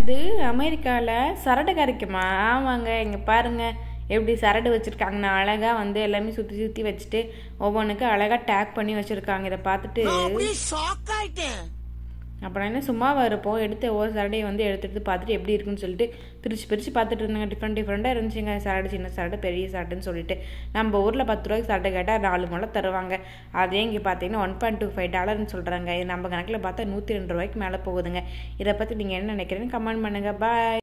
என்னது அமெரிக்காவில் சரடு கரைக்குமா ஆமாங்க இங்கே பாருங்கள் எப்படி சரடு வச்சுருக்காங்கன்னு அழகாக வந்து எல்லாமே சுற்றி சுற்றி வச்சுட்டு ஒவ்வொன்றுக்கும் அழகாக டேக் பண்ணி வச்சுருக்காங்க இதை பார்த்துட்டு ஷாக் ஆயிட்டேன் அப்புறம் என்ன சும்மாவா இருப்போம் எடுத்து ஒவ்வொரு சரடையும் வந்து எடுத்து எடுத்து பார்த்துட்டு எப்படி இருக்குன்னு சொல்லிட்டு பிரித்து பிரித்து பார்த்துட்டு இருந்தாங்க டிஃப்ரெண்ட் டிஃப்ரெண்ட்டாக இருந்துச்சுங்க சரடு சின்ன சரடு பெரிய சரடுன்னு சொல்லிட்டு நம்ம ஊரில் பத்து ரூபாய்க்கு சரடு கேட்டால் நாலு முளை தருவாங்க அதே இங்கே பார்த்தீங்கன்னா ஒன் பாயிண்ட் டூ ஃபைவ் டாலர்னு சொல்கிறாங்க இது நம்ம கணக்கில் பார்த்தா நூற்றி ரெண்டு ரூபாய்க்கு மேலே போகுதுங்க இதை பற்றி நீங்கள் என்ன நினைக்கிறீங்கன்னு கமெண்ட் பண்ணுங்கள் பாய்